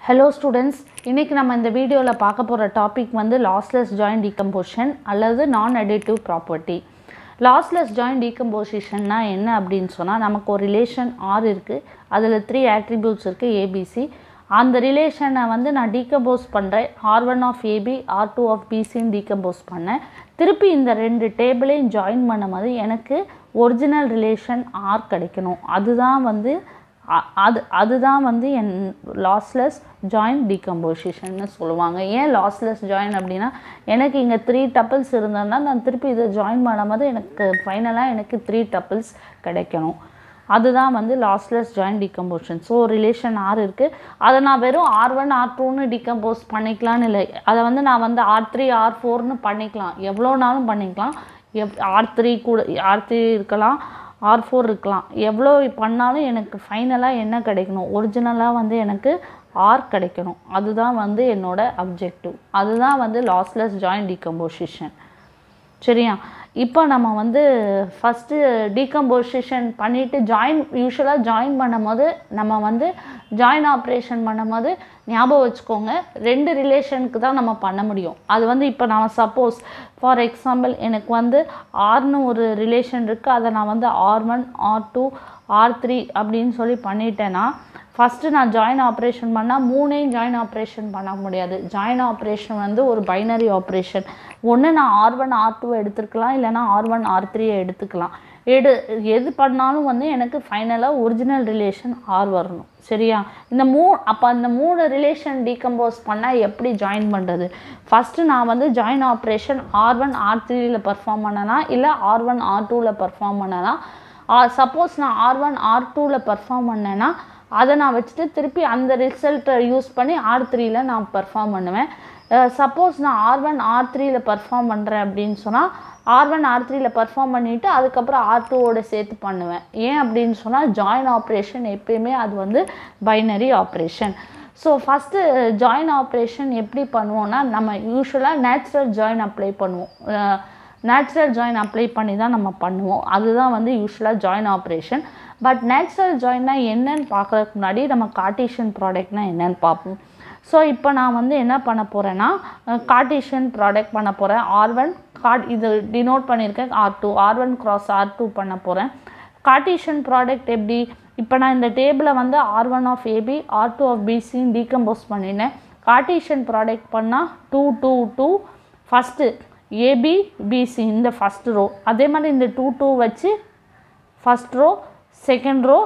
hello students இன்றைக்கி நம்ம இந்த வீடியோவில் பார்க்க போகிற டாபிக் வந்து லாஸ்லெஸ் ஜாயிண்ட் டீகம்போஷன் அல்லது நான் அடிட்டிவ் ப்ராப்பர்ட்டி லாஸ்லெஸ் ஜாயிண்ட் டீகம்போசிஷன்னா என்ன அப்படின்னு சொன்னால் நமக்கு ஒரு ரிலேஷன் ஆர் இருக்குது அதில் த்ரீ ஆட்ரிபியூட்ஸ் இருக்குது ஏபிசி அந்த ரிலேஷனை வந்து நான் டீகம்போஸ் பண்ணுறேன் R one of AB R two of பிசின்னு டீகம்போஸ் பண்ணேன் திருப்பி இந்த ரெண்டு டேபிளையும் ஜாயின் பண்ணும்போது எனக்கு ஒரிஜினல் ரிலேஷன் ஆர் கிடைக்கணும் அதுதான் வந்து அ- அது அதுதான் வந்து என் லாஸ்லெஸ் ஜாயின் டீகம்போசிஷன்னு சொல்லுவாங்க ஏன் லாஸ்லெஸ் ஜாயின் அப்படின்னா எனக்கு இங்கே த்ரீ டப்பிள்ஸ் இருந்ததுன்னா நான் திருப்பி இதை ஜாயின் பண்ணும்போது எனக்கு ஃபைனலாக எனக்கு த்ரீ டப்பிள்ஸ் கிடைக்கணும் அதுதான் வந்து lossless join decomposition so relation R இருக்குது அதை நான் வெறும் ஆர் ஒன் ஆர் டூன்னு டீகம்போஸ் பண்ணிக்கலாம்னு இல்லை அதை வந்து நான் வந்து ஆர் த்ரீ ஆர் ஃபோர்னு பண்ணிக்கலாம் எவ்வளோ நாளும் பண்ணிக்கலாம் எவ் ஆர் த்ரீ கூட ஆர் த்ரீ இருக்கலாம் ஆர் ஃபோர் இருக்கலாம் எவ்வளோ பண்ணாலும் எனக்கு ஃபைனலாக என்ன கிடைக்கணும் ஒரிஜினலாக வந்து எனக்கு ஆர் கிடைக்கணும் அதுதான் வந்து என்னோட அப்ஜெக்டிவ் அதுதான் வந்து லாஸ்லெஸ் ஜாயின் டீகம்போசிஷன் சரியா இப்போ நம்ம வந்து ஃபஸ்ட்டு டீகம்போசிஷன் பண்ணிவிட்டு ஜாயின் யூஸ்வலாக ஜாயின் பண்ணும்போது நம்ம வந்து ஜாயின் ஆப்ரேஷன் பண்ணும்போது ஞாபகம் வச்சுக்கோங்க ரெண்டு ரிலேஷனுக்கு தான் நம்ம பண்ண முடியும் அது வந்து இப்போ நான் சப்போஸ் ஃபார் எக்ஸாம்பிள் எனக்கு வந்து ஆர்னு ஒரு ரிலேஷன் இருக்குது அதை நான் வந்து R one R two R three அப்படின்னு சொல்லி பண்ணிட்டேன்னா ஃபஸ்ட்டு நான் ஜாயின் ஆப்ரேஷன் பண்ணால் மூணையும் ஜாயின் ஆப்ரேஷன் பண்ண முடியாது ஜாயின் ஆப்ரேஷன் வந்து ஒரு பைனரி ஆப்ரேஷன் ஒன்று நான் ஆர் ஒன் ஆர் டூ எடுத்துருக்கலாம் இல்லைனா ஆர் ஒன் ஆர் த்ரீயை எடுத்துக்கலாம் எடு எது பண்ணாலும் வந்து எனக்கு ஃபைனலாக ஒரிஜினல் ரிலேஷன் ஆர் வரணும் சரியா இந்த மூ அப்போ அந்த மூணு ரிலேஷன் டீகம்போஸ் பண்ணால் எப்படி ஜாயின் பண்ணுறது ஃபஸ்ட்டு நான் வந்து join operation R one R த்ரீயில் பர்ஃபார்ம் பண்ணலாம் இல்லை ஆர் ஒன் ஆர் டூவில் பர்ஃபார்ம் பண்ணலாம் சப்போஸ் நான் ஆர் ஒன் ஆர் டூவில் பர்ஃபார்ம் பண்ணேன்னா அதை நான் வச்சுட்டு திருப்பி அந்த ரிசல்ட்டை யூஸ் பண்ணி ஆர் த்ரீயில் நான் பர்ஃபார்ம் பண்ணுவேன் சப்போஸ் நான் ஆர் ஒன் ஆர் த்ரீயில் பர்ஃபார்ம் பண்ணுறேன் அப்படின்னு சொன்னால் ஆர் ஒன் ஆர் த்ரீயில் பர்ஃபார்ம் பண்ணிவிட்டு அதுக்கப்புறம் ஆர் டூவோட சேர்த்து பண்ணுவேன் ஏன் அப்படின்னு சொன்னால் ஜாயின் ஆப்ரேஷன் எப்பயுமே அது வந்து binary operation so first join operation எப்படி பண்ணுவோம்னா நம்ம யூஸ்வலாக நேச்சுரல் ஜாயின் அப்ளை பண்ணுவோம் நேச்சுரல் ஜாயின் அப்ளை பண்ணி தான் நம்ம பண்ணுவோம் அதுதான் வந்து யூஸ்வலாக ஜாயின் ஆப்ரேஷன் பட் நேச்சுரல் ஜாயின்னா என்னன்னு பார்க்கறதுக்கு முன்னாடி நம்ம கார்ட்டீஷியன் ப்ராடக்ட்னா என்னன்னு பார்ப்போம் ஸோ இப்போ நான் வந்து என்ன பண்ண போகிறேன்னா கார்ட்டீஷியன் ப்ராடக்ட் பண்ண போகிறேன் ஆர் ஒன் கார்ட் இது டினோட் பண்ணியிருக்கேன் R two R one cross R two பண்ண போகிறேன் கார்ட்டீஷியன் ப்ராடக்ட் எப்படி இப்போ நான் இந்த டேபிளை வந்து R one of AB R two of பிசின்னு டீகம்போஸ் பண்ணினேன் கார்ட்டீஷியன் ப்ராடக்ட் பண்ணால் two two two first AB BC இந்த ஃபஸ்ட் ரோ அதே மாதிரி இந்த டூ டூ வச்சு first row second row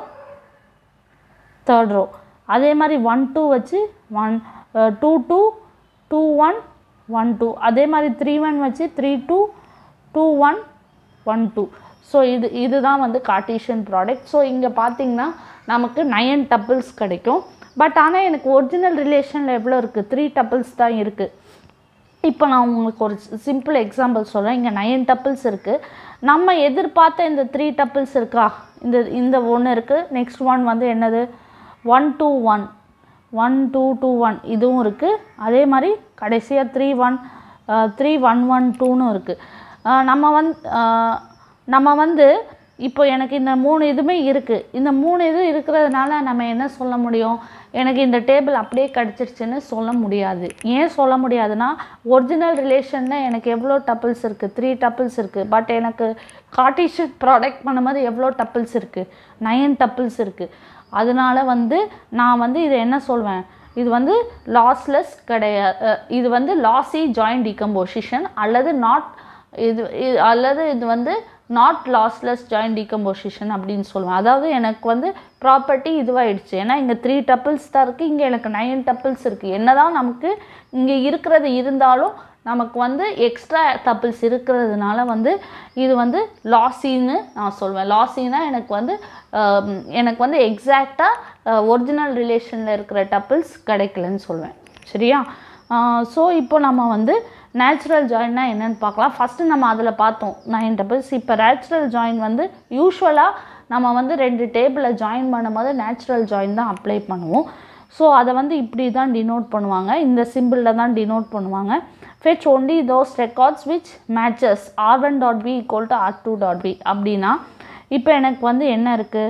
third row அதே மாதிரி ஒன் டூ வச்சு one two two two one one two அதே மாதிரி த்ரீ ஒன் வச்சு three two two one one two so இது இதுதான் வந்து கார்ட்டீஷியன் ப்ராடக்ட் ஸோ இங்கே பார்த்தீங்கன்னா நமக்கு நயன் டப்பிள்ஸ் கிடைக்கும் பட் ஆனால் எனக்கு ஒரிஜினல் ரிலேஷனில் எவ்வளோ இருக்குது த்ரீ டப்பிள்ஸ் தான் இருக்குது இப்போ நான் உங்களுக்கு ஒரு சிம்பிள் எக்ஸாம்பிள் சொல்கிறேன் இங்கே நைன் டப்பிள்ஸ் இருக்குது நம்ம எதிர்பார்த்த இந்த த்ரீ டப்பிள்ஸ் இருக்கா இந்த இந்த ஒன்று இருக்குது நெக்ஸ்ட் ஒன் வந்து என்னது one two one one two two one இதுவும் இருக்குது அதே மாதிரி கடைசியாக three one three one one டூன்னு இருக்குது நம்ம வந்து நம்ம வந்து இப்போ எனக்கு இந்த மூணு இதுவுமே இருக்குது இந்த மூணு இது இருக்கிறதுனால நம்ம என்ன சொல்ல முடியும் எனக்கு இந்த டேபிள் அப்படியே கிடச்சிருச்சுன்னு சொல்ல முடியாது ஏன் சொல்ல முடியாதுன்னா ஒரிஜினல் ரிலேஷனில் எனக்கு எவ்வளோ டப்பிள்ஸ் இருக்குது த்ரீ டப்பிள்ஸ் இருக்குது பட் எனக்கு கார்ட்டீஷியன் ப்ராடக்ட் பண்ணும்போது எவ்வளோ டப்பிள்ஸ் இருக்குது நயன் டப்பிள்ஸ் இருக்குது அதனால வந்து நான் வந்து இதை என்ன சொல்வேன் இது வந்து லாஸ்லெஸ் கிடையாது இது வந்து லாஸி ஜாயின் டீகம்போசிஷன் அல்லது நாட் இது இது அல்லது இது வந்து நாட் லாஸ்லெஸ் ஜாயின் டீகம்போசிஷன் அப்படின்னு சொல்லுவேன் அதாவது எனக்கு வந்து ப்ராப்பர்ட்டி இதுவாகிடுச்சு ஏன்னா இங்கே த்ரீ டப்பிள்ஸ் தான் இருக்குது இங்கே எனக்கு நைன் டப்பிள்ஸ் இருக்குது என்னதான் நமக்கு இங்கே இருக்கிறது இருந்தாலும் நமக்கு வந்து எக்ஸ்ட்ரா டப்பிள்ஸ் இருக்கிறதுனால வந்து இது வந்து லாஸின்னு நான் சொல்வேன் லாஸின்னா எனக்கு வந்து ஆம், எனக்கு வந்து எக்ஸாக்டாக ஒரிஜினல் ரிலேஷனில் இருக்கிற டப்பிள்ஸ் கிடைக்கலன்னு சொல்வேன் சரியா ஸோ இப்போ நம்ம வந்து நேச்சுரல் ஜாயின்னா என்னன்னு பார்க்கலாம் ஃபஸ்ட்டு நம்ம அதில் பார்த்தோம் நைன் டபிள்ஸ் இப்போ நேச்சுரல் ஜாயின் வந்து யூஸ்வலாக நம்ம வந்து ரெண்டு டேபிளை ஜாயின் பண்ணும்போது நேச்சுரல் ஜாயின் தான் அப்ளை பண்ணுவோம் ஸோ அதை வந்து இப்படி தான் டினோட் பண்ணுவாங்க இந்த சிம்பிளில் தான் டினோட் பண்ணுவாங்க fetch only those records which matches R one dot B equal to R two dot B அப்படின்னா இப்போ எனக்கு வந்து என்ன இருக்குது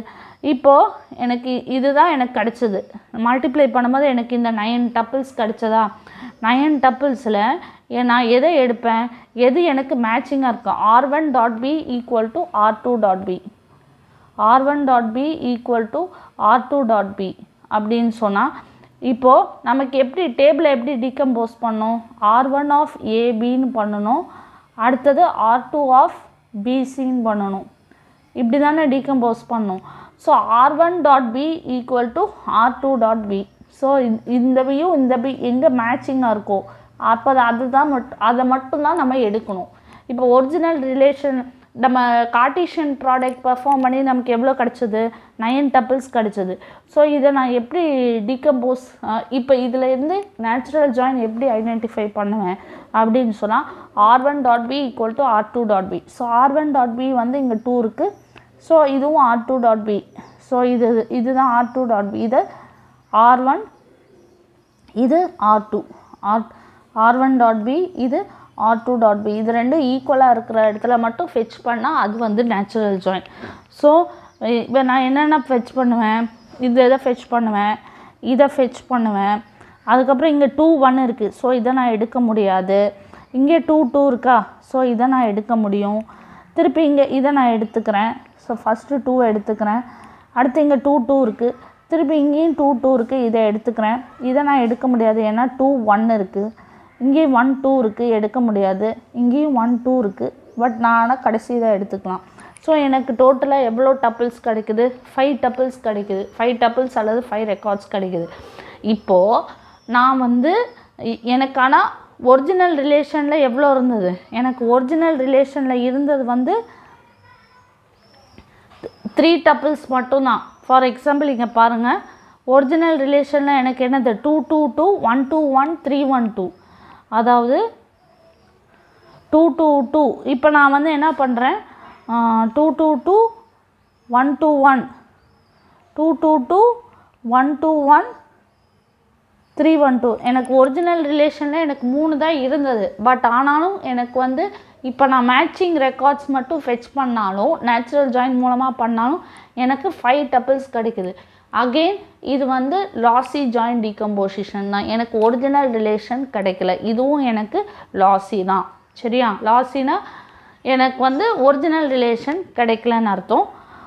இப்போது எனக்கு இதுதான் எனக்கு கிடச்சிது மல்டிப்ளை பண்ணும்போது எனக்கு இந்த நயன் டப்பிள்ஸ் கிடச்சதா நயன் டப்பிள்ஸில் நான் எதை எடுப்பேன் எது எனக்கு மேட்சிங்காக இருக்கும் R one dot B equal to R two dot B R one dot B equal to R two dot B அப்படின்னு சொன்னால் இப்போது நமக்கு எப்படி டேபிளை எப்படி டீகம்போஸ் பண்ணணும் ஆர் ஒன் ஆஃப் ஏபின்னு பண்ணணும் அடுத்தது ஆர் டூ ஆஃப் பிசின்னு பண்ணணும் இப்படி தானே டீகம்போஸ் பண்ணணும் so R one dot B equal to R two dot B so இந்த பியும் இந்த பி எங்கே மேட்சிங்காக இருக்கோ அப்போ அதுதான் மட் அதை மட்டும்தான் நம்ம எடுக்கணும் இப்போ ஒரிஜினல் ரிலேஷன் நம்ம கார்ட்டீஷியன் ப்ராடக்ட் பெர்ஃபார்ம் பண்ணி நமக்கு எவ்வளோ கிடச்சிது நயன் டப்பிள்ஸ் கிடச்சிது ஸோ இதை நான் எப்படி டீகம்போஸ் இப்போ இதில் இருந்து நேச்சுரல் ஜாயின் எப்படி ஐடென்டிஃபை பண்ணுவேன் அப்படின்னு சொன்னால் R one dot B equal to R two dot B so R one dot B வந்து இங்கே டூ இருக்குது ஸோ இதுவும் R two dot B so இது இதுதான் ஆர் டூ டாட் பி இது ஆர் ஒன் இது R two R R one dot B இது R two dot B இது ரெண்டும் ஈக்குவலாக இருக்கிற இடத்துல மட்டும் ஃபெச் பண்ணால் அது வந்து நேச்சுரல் ஜாயின் ஸோ இப்போ நான் என்னென்ன ஃபெச் பண்ணுவேன் இது எதை ஃபெச் பண்ணுவேன் இதை ஃபெச் பண்ணுவேன் அதுக்கப்புறம் இங்கே டூ ஒன் இருக்குது ஸோ இதை நான் எடுக்க முடியாது இங்கே டூ டூ இருக்கா ஸோ இதை நான் எடுக்க முடியும் திருப்பி இங்கே இதை நான் எடுத்துக்கிறேன் ஸோ ஃபஸ்ட்டு டூ எடுத்துக்கிறேன் அடுத்து இங்கே டூ டூ இருக்குது திருப்பி இங்கேயும் டூ டூ இருக்குது இதை எடுத்துக்கிறேன் இதை நான் எடுக்க முடியாது ஏன்னா டூ ஒன் இருக்குது இங்கேயும் ஒன் டூ இருக்குது எடுக்க முடியாது இங்கேயும் ஒன் டூ இருக்குது பட் நான் ஆனால் கடைசி இதை எடுத்துக்கலாம் ஸோ எனக்கு டோட்டலாக எவ்வளோ டப்பிள்ஸ் கிடைக்குது ஃபைவ் டப்பிள்ஸ் கிடைக்குது ஃபைவ் டப்பிள்ஸ் அல்லது ஃபைவ் ரெக்கார்ட்ஸ் கிடைக்குது இப்போது நான் வந்து இ- எனக்கு ஆனால் ஒரிஜினல் ரிலேஷனில் எவ்வளோ இருந்தது எனக்கு ஒரிஜினல் ரிலேஷனில் இருந்தது வந்து த்ரீ டப்பிள்ஸ் மட்டும்தான் ஃபார் எக்ஸாம்பிள் இங்கே பாருங்கள் ஒரிஜினல் ரிலேஷனில் எனக்கு என்னது two two two one two one three one two அதாவது டூ டூ டூ இப்போ நான் வந்து என்ன பண்ணுறேன் two two two one two one two two two one two one three one two எனக்கு ஒரிஜினல் ரிலேஷனில் எனக்கு மூணு தான் இருந்தது பட் ஆனாலும் எனக்கு வந்து இப்போ நான் மேட்சிங் ரெக்கார்ட்ஸ் மட்டும் ஃபெச் பண்ணாலும் நேச்சுரல் ஜாயின் மூலமாக பண்ணாலும் எனக்கு ஃபைவ் டப்பிள்ஸ் கிடைக்குது அகெயின் இது வந்து லாசி ஜாயின் டீகம்போசிஷன் தான் எனக்கு ஒரிஜினல் ரிலேஷன் கிடைக்கல இதுவும் எனக்கு லாசி தான் சரியா லாசினா எனக்கு வந்து ஒரிஜினல் ரிலேஷன் கிடைக்கலன்னு அர்த்தம்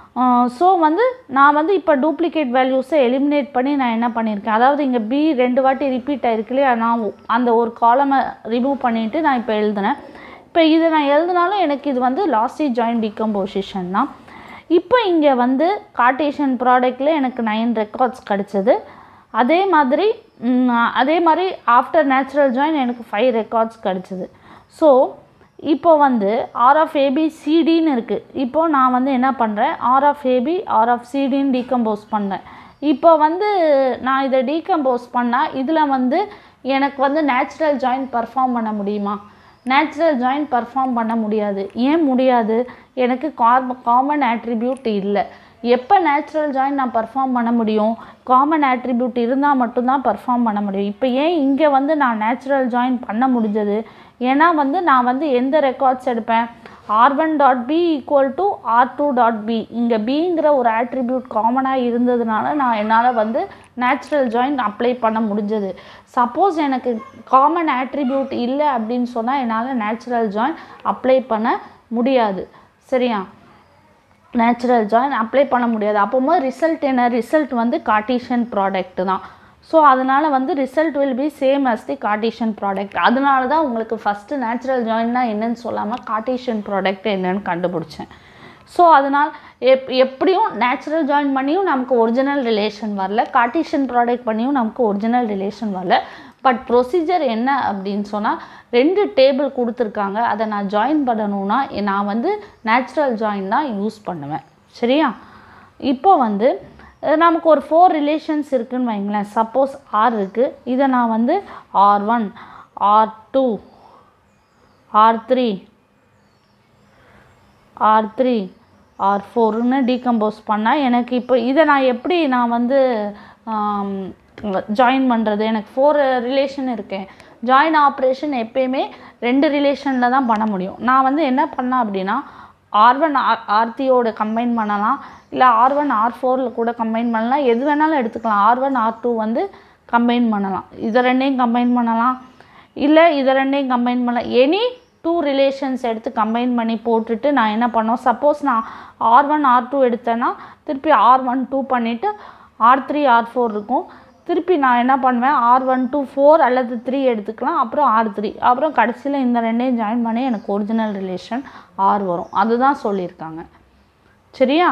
ஸோ வந்து நான் வந்து இப்போ டூப்ளிகேட் வேல்யூஸை எலிமினேட் பண்ணி நான் என்ன பண்ணியிருக்கேன் அதாவது இங்கே பி ரெண்டு வாட்டி ரிப்பீட் ஆயிருக்கு இல்லையா நான் அந்த ஒரு காலமை ரிமூவ் பண்ணிவிட்டு நான் இப்போ எழுதினேன் இப்போ இதை நான் எழுதினாலும் எனக்கு இது வந்து லாஸ்டி ஜாயின் டீகம்போசிஷன் தான் இப்போ இங்கே வந்து கார்டேஷன் ப்ராடக்டில் எனக்கு நைன் ரெக்கார்ட்ஸ் கிடச்சிது அதே மாதிரி ம், அதே மாதிரி ஆஃப்டர் நேச்சுரல் ஜாயின் எனக்கு ஃபைவ் ரெக்கார்ட்ஸ் கிடச்சிது ஸோ இப்போ வந்து ஆர் ஆஃப் ஏபி சிடின்னு இருக்குது இப்போ நான் வந்து என்ன பண்ணுறேன் R of AB R of சிடின்னு டீகம்போஸ் பண்ணேன் இப்போ வந்து நான் இதை டீகம்போஸ் பண்ணால் இதில் வந்து எனக்கு வந்து நேச்சுரல் ஜாயின் பர்ஃபார்ம் பண்ண முடியுமா நேச்சுரல் ஜாயின் பர்ஃபார்ம் பண்ண முடியாது ஏன் முடியாது எனக்கு கார்ப காமன் ஆட்ரிபியூட் இல்லை எப்போ நேச்சுரல் ஜாயின் நான் பர்ஃபார்ம் பண்ண முடியும் காமன் ஆட்ரிபியூட் இருந்தால் மட்டும்தான் பர்ஃபார்ம் பண்ண முடியும் இப்போ ஏன் இங்கே வந்து நான் நேச்சுரல் ஜாயின் பண்ண முடிஞ்சது ஏன்னா வந்து நான் வந்து எந்த ரெக்கார்ட்ஸ் எடுப்பேன் R one dot B equal to R two dot B இங்கே பிங்கிற ஒரு ஆட்ரிபியூட் காமனாக இருந்ததுனால நான் என்னால் வந்து நேச்சுரல் ஜாயின் அப்ளை பண்ண முடிஞ்சது சப்போஸ் எனக்கு காமன் ஆட்ரிபியூட் இல்லை அப்படின்னு சொன்னால் என்னால் நேச்சுரல் ஜாயின் அப்ளை பண்ண முடியாது சரியா நேச்சுரல் ஜாயின் அப்ளை பண்ண முடியாது அப்போது ரிசல்ட் என்ன ரிசல்ட் வந்து கார்ட்டீஷியன் ப்ராடக்ட் தான் ஸோ அதனால் வந்து result will be same as the Cartesian product அதனால தான் உங்களுக்கு ஃபஸ்ட்டு நேச்சுரல் ஜாயின்னா என்னன்னு சொல்லாமல் கார்ட்டீஷியன் ப்ராடக்ட் என்னன்னு கண்டுபிடிச்சேன் ஸோ அதனால் எப் எப்படியும் நேச்சுரல் ஜாயின் பண்ணியும் நமக்கு ஒரிஜினல் ரிலேஷன் வரல கார்ட்டீஷியன் ப்ராடக்ட் பண்ணியும் நமக்கு ஒரிஜினல் ரிலேஷன் வரல பட் ப்ரொசீஜர் என்ன அப்படின்னு சொன்னால் ரெண்டு டேபிள் கொடுத்துருக்காங்க அதை நான் ஜாயின் பண்ணணும்னா நான் வந்து நேச்சுரல் ஜாயின் தான் யூஸ் பண்ணுவேன் சரியா இப்போ வந்து அஹ், நமக்கு ஒரு ஃபோர் ரிலேஷன்ஸ் இருக்குன்னு வைங்களேன் சப்போஸ் ஆர் இருக்குது இதை நான் வந்து R one R two R three R three R ஃபோர்னு டீகம்போஸ் பண்ணால் எனக்கு இப்போ இதை நான் எப்படி நான் வந்து ஜாயின் பண்ணுறது எனக்கு ஃபோர் ரிலேஷன் இருக்கேன் ஜாயின் ஆப்ரேஷன் எப்பயுமே ரெண்டு ரிலேஷனில் தான் பண்ண முடியும் நான் வந்து என்ன பண்ணேன் அப்படின்னா ஆர் ஒன் ஆர் ஆர்த்தியோட கம்பைன் பண்ணலாம் இல்லை ஆர் ஒன் ஆர் ஃபோரில் கூட கம்பைன் பண்ணலாம் எது வேணாலும் எடுத்துக்கலாம் ஆர் ஒன் ஆர் டூ வந்து கம்பைன் பண்ணலாம் இதை ரெண்டையும் கம்பைன் பண்ணலாம் இல்லை இதை ரெண்டையும் கம்பைன் பண்ணலாம் எனி டூ ரிலேஷன்ஸ் எடுத்து கம்பைன் பண்ணி போட்டுட்டு நான் என்ன பண்ணோம் சப்போஸ் நான் ஆர் ஒன் ஆர் டூ எடுத்தேன்னா திருப்பி ஆர் ஒன் டூ பண்ணிவிட்டு ஆர் த்ரீ ஆர் ஃபோர் இருக்கும் திருப்பி நான் என்ன பண்ணுவேன் ஆர் ஒன் டூ ஃபோர் அல்லது த்ரீ எடுத்துக்கலாம் அப்புறம் ஆர் த்ரீ அப்புறம் கடைசியில் இந்த ரெண்டையும் ஜாயின் பண்ணி எனக்கு ஒரிஜினல் ரிலேஷன் ஆர் வரும் அதுதான் சொல்லியிருக்காங்க சரியா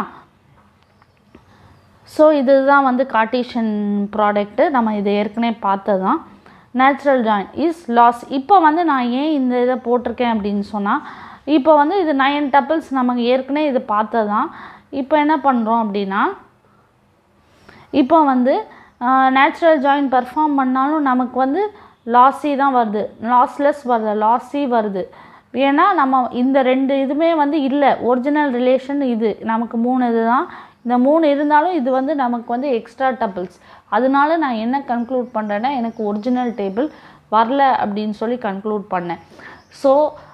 ஸோ இதுதான் வந்து கார்ட்டீஷியன் ப்ராடக்ட்டு நம்ம இதை ஏற்கனவே பார்த்தது தான் நேச்சுரல் ஜாயின் இஸ் லாஸ் இப்போ வந்து நான் ஏன் இந்த இதை போட்டிருக்கேன் அப்படின்னு சொன்னால் இப்போ வந்து இது நயன் டப்பிள்ஸ் நமக்கு ஏற்கனவே இது பார்த்தது தான் இப்போ என்ன பண்ணுறோம் அப்படின்னா இப்போ வந்து நேச்சுரல் ஜாயின் பெர்ஃபார்ம் பண்ணாலும் நமக்கு வந்து லாஸி தான் வருது லாஸ்லெஸ் வருது லாஸி வருது ஏன்னா நம்ம இந்த ரெண்டு இதுவுமே வந்து இல்லை ஒரிஜினல் ரிலேஷன் இது நமக்கு மூணு இது தான் இந்த மூணு இருந்தாலும் இது வந்து நமக்கு வந்து எக்ஸ்ட்ரா டபிள்ஸ் அதனால நான் என்ன கன்க்ளூட் பண்ணுறேன்னா எனக்கு ஒரிஜினல் டேபிள் வரல அப்படின்னு சொல்லி கன்க்ளூட் பண்ணேன் ஸோ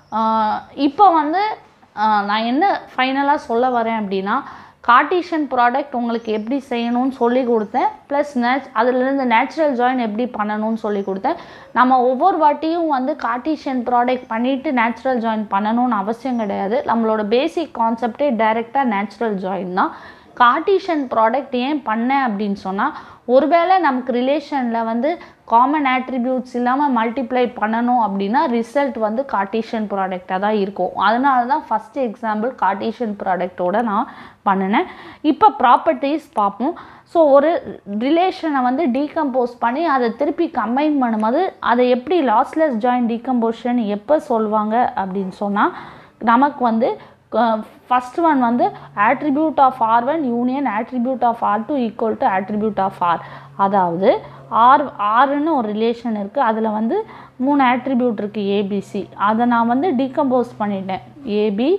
இப்போ வந்து ஆஹ், நான் என்ன ஃபைனலாக சொல்ல வரேன் அப்படின்னா கார்ட்டீஷியன் ப்ராடக்ட் உங்களுக்கு எப்படி செய்யணும்னு சொல்லி கொடுத்தேன் ப்ளஸ் நேச் அதுலேருந்து நேச்சுரல் ஜாயின் எப்படி பண்ணணும்னு சொல்லி கொடுத்தேன் நம்ம ஒவ்வொரு வாட்டியும் வந்து கார்ட்டீஷியன் ப்ராடக்ட் பண்ணிவிட்டு நேச்சுரல் ஜாயின் பண்ணணும்னு அவசியம் கிடையாது நம்மளோட பேசிக் கான்செப்டே டைரெக்டாக நேச்சுரல் ஜாயின் தான் கார்ட்டீஷியன் ப்ராடக்ட் ஏன் பண்ணேன் அப்படின்னு சொன்னால் ஒருவேளை நமக்கு ரிலேஷனில் வந்து காமன் ஆட்ரிபியூட்ஸ் இல்லாமல் மல்டிப்ளை பண்ணணும் அப்படின்னா ரிசல்ட் வந்து கார்ட்டீஷியன் ப்ராடக்டாக தான் இருக்கும் அதனால தான் ஃபஸ்ட்டு எக்ஸாம்பிள் கார்ட்டீஷியன் ப்ராடக்டோட நான் பண்ணினேன் இப்போ ப்ராப்பர்ட்டிஸ் பார்ப்போம் ஸோ ஒரு ரிலேஷனை வந்து டீகம்போஸ் பண்ணி அதை திருப்பி கம்பைன் பண்ணும்போது அதை எப்படி லாஸ்லெஸ் ஜாயின் டீகம்போஷன் எப்போ சொல்லுவாங்க அப்படின்னு சொன்னால் நமக்கு வந்து ஃபஸ்ட் ஒன் வந்து attribute of R one union attribute of R two equal to attribute of R அதாவது ஆர் ஆறுன்னு ஒரு ரிலேஷன் இருக்குது அதில் வந்து மூணு ஆட்ரிபியூட் இருக்குது ஏபிசி அதை நான் வந்து டீகம்போஸ் பண்ணிட்டேன் ஏபி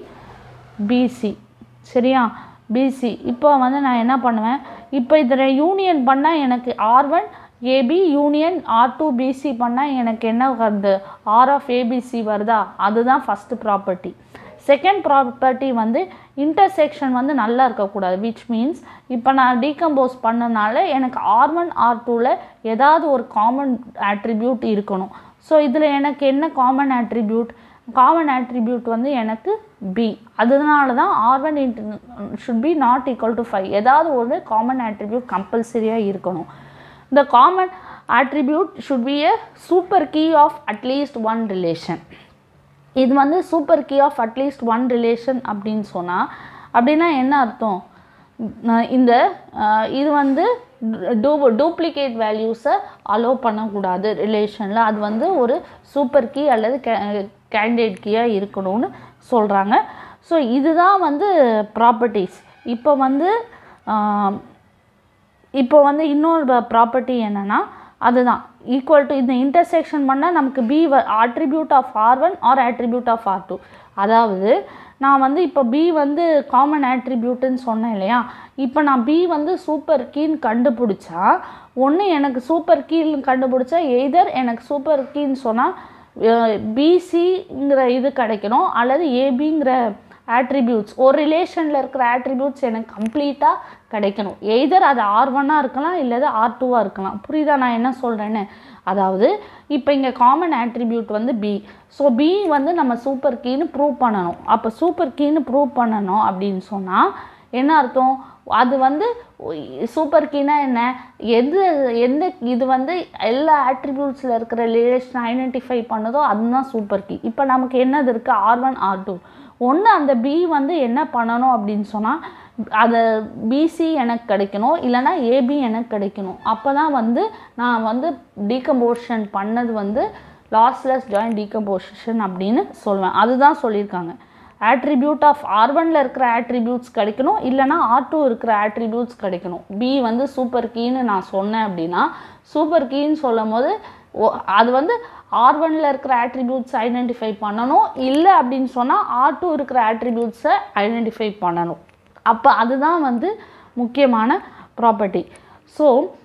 பிசி சரியா பிசி இப்போ வந்து நான் என்ன பண்ணுவேன் இப்போ இதில் யூனியன் பண்ணால் எனக்கு R one AB union R two BC பண்ணால் எனக்கு என்ன வருது ஆர் ஆஃப் ஏபிசி வருதா அதுதான் ஃபஸ்ட்டு ப்ராப்பர்ட்டி செகண்ட் ப்ராப்பர்ட்டி வந்து இன்டர்செக்ஷன் வந்து நல்லா இருக்கக்கூடாது விச் மீன்ஸ் இப்போ நான் டீகம்போஸ் பண்ணனால எனக்கு ஆர் ஒன் ஆர் டூவில் ஏதாவது ஒரு காமன் ஆட்ரிபியூட் இருக்கணும் ஸோ இதில் எனக்கு என்ன காமன் ஆட்ரிபியூட் காமன் ஆட்ரிபியூட் வந்து எனக்கு பி அதனால தான் R one should be not equal to five ஏதாவது ஒரு காமன் ஆட்ரிபியூட் கம்பல்சரியாக இருக்கணும் the common attribute should be a super key of at least one relation இது வந்து super key of at least one relation அப்படின்னு சொன்னால் அப்படின்னா என்ன அர்த்தம் ந- இந்த அஹ், இது வந்து டூ டூப்ளிகேட் வேல்யூஸை அலோவ் பண்ணக்கூடாது ரிலேஷனில் அது வந்து ஒரு சூப்பர் கீ அல்லது கேண்டிடேட் கீயாக இருக்கணும்னு சொல்கிறாங்க ஸோ இதுதான் வந்து ப்ராப்பர்ட்டிஸ் இப்போ வந்து ஆஹ், இப்போ வந்து இன்னொரு ப்ராப்பர்ட்டி என்னென்னா அதுதான் ஈக்குவல் டு இந்த இன்டர்செக்ஷன் பண்ணால் நமக்கு B attribute of R one R attribute of R two அதாவது நான் வந்து இப்போ பி வந்து காமன் ஆட்ரிபியூட்டுன்னு சொன்னேன் இல்லையா இப்போ நான் பி வந்து சூப்பர் கீன்னு கண்டுபிடிச்சா ஒன்று எனக்கு சூப்பர் கீன்னு கண்டுபிடிச்சா எய்தர் எனக்கு சூப்பர் கீன்னு சொன்னால் பிசிங்கிற இது கிடைக்கணும் அல்லது ஏபிங்கிற ஆட்ரிபியூட்ஸ் ஒரு ரிலேஷனில் இருக்கிற ஆட்ரிபியூட்ஸ் எனக்கு கம்ப்ளீட்டாக கிடைக்கணும் எய்தர் அது ஆர் ஒன்னாக இருக்கலாம் இல்லது ஆர் டூவாக இருக்கலாம் புரியுதா நான் என்ன சொல்கிறேன்னு அதாவது இப்போ இங்கே காமன் ஆட்ரிபியூட் வந்து பி ஸோ பி வந்து நம்ம சூப்பர் கீன்னு ப்ரூவ் பண்ணணும் அப்போ சூப்பர் கீன்னு ப்ரூவ் பண்ணணும் அப்படின்னு சொன்னால் என்ன அர்த்தம் அது வந்து சூப்பர் கீனா என்ன எது எந்த இது வந்து எல்லா ஆட்ரிபியூட்ஸில் இருக்கிற ரிலேஷன் ஐடென்டிஃபை பண்ணுதோ அதுதான் சூப்பர் கீ இப்போ நமக்கு என்னது இருக்குது ஆர் ஒன் ஆர் டூ ஒன்று அந்த பி வந்து என்ன பண்ணணும் அப்படின்னு சொன்னால் அதை பிசி எனக்கு கிடைக்கணும் இல்லைன்னா ஏபி எனக்கு கிடைக்கணும் அப்போ தான் வந்து நான் வந்து டீகம்போஷன் பண்ணது வந்து லாஸ்லெஸ் ஜாயின் டீகம்போசிஷன் அப்படின்னு சொல்லுவேன் அதுதான் சொல்லியிருக்காங்க ஆட்ரிபியூட் ஆஃப் ஆர் ஒனில் இருக்கிற ஆட்ரிபியூட்ஸ் கிடைக்கணும் இல்லைனா ஆர் டூ இருக்கிற ஆட்ரிபியூட்ஸ் கிடைக்கணும் பி வந்து சூப்பர் கீன்னு நான் சொன்னேன் அப்படின்னா சூப்பர் கீன்னு சொல்லும் போது ஓ- அது வந்து ஆர் ஒனில் இருக்கிற ஆட்ரிபியூட்ஸ் ஐடென்டிஃபை பண்ணணும் இல்லை அப்படின்னு சொன்னால் ஆர் டூ இருக்கிற ஆட்ரிபியூட்ஸை ஐடென்டிஃபை பண்ணணும் அப்போ அதுதான் வந்து முக்கியமான ப்ராப்பர்ட்டி ஸோ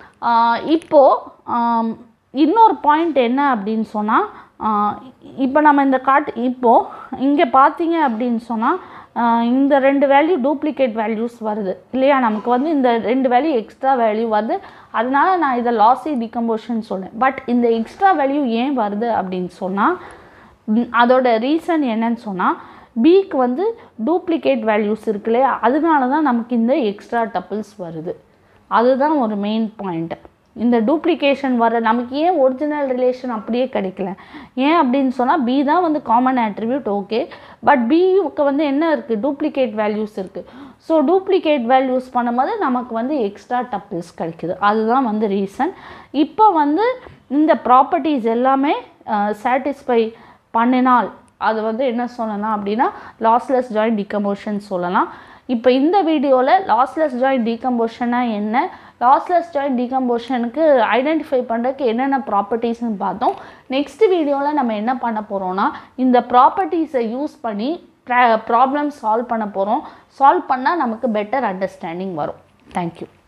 இப்போது இன்னொரு பாயிண்ட் என்ன அப்படின்னு சொன்னால் இப்போ நம்ம இந்த காட்டு இப்போது இங்கே பார்த்தீங்க அப்படின்னு சொன்னால் ஆஹ் இந்த ரெண்டு வேல்யூ டூப்ளிகேட் வேல்யூஸ் வருது இல்லையா நமக்கு வந்து இந்த ரெண்டு வேல்யூ எக்ஸ்ட்ரா வேல்யூ வருது அதனால நான் இதை லாஸி டிகம்போஷன் சொன்னேன் பட் இந்த எக்ஸ்ட்ரா வேல்யூ ஏன் வருது அப்படின்னு சொன்னால் அதோட ரீசன் என்னன்னு சொன்னால் பிக்கு வந்து டூப்ளிகேட் வேல்யூஸ் இருக்கு இல்லையா அதனால தான் நமக்கு இந்த எக்ஸ்ட்ரா டப்பிள்ஸ் வருது அதுதான் ஒரு மெயின் பாயிண்ட் இந்த டூப்ளிகேஷன் வர நமக்கு ஏன் ஒரிஜினல் ரிலேஷன் அப்படியே கிடைக்கல ஏன் அப்படின்னு சொன்னால் பி தான் வந்து காமன் ஆட்ரிபியூட் ஓகே பட் பிக்கு வந்து என்ன இருக்குது டூப்ளிகேட் வேல்யூஸ் இருக்குது ஸோ டூப்ளிகேட் வேல்யூஸ் பண்ணும்போது நமக்கு வந்து எக்ஸ்ட்ரா டப்பிள்ஸ் கிடைக்குது அதுதான் வந்து ரீசன் இப்போ வந்து இந்த ப்ராப்பர்ட்டிஸ் எல்லாமே சாட்டிஸ்ஃபை பண்ணினால் அது வந்து என்ன சொல்லலாம் அப்படின்னா லாஸ்லெஸ் ஜாயிண்ட் டிகம்போஷன் சொல்லலாம் இப்போ இந்த வீடியோவில் லாஸ்லெஸ் ஜாயிண்ட் டீகம்போஷனா என்ன லாஸ்லெஸ் ஜாயிண்ட் டீகம்போஷனுக்கு ஐடென்டிஃபை பண்ணுறதுக்கு என்னென்ன ப்ராப்பர்ட்டிஸ்னு பார்த்தோம் நெக்ஸ்ட் வீடியோவில் நம்ம என்ன பண்ண போகிறோம்னா இந்த ப்ராப்பர்ட்டிஸை யூஸ் பண்ணி ப்ராப்ளம் சால்வ் பண்ண போகிறோம் சால்வ் பண்ணால் நமக்கு பெட்டர் அண்டர்ஸ்டாண்டிங் வரும் தேங்க்யூ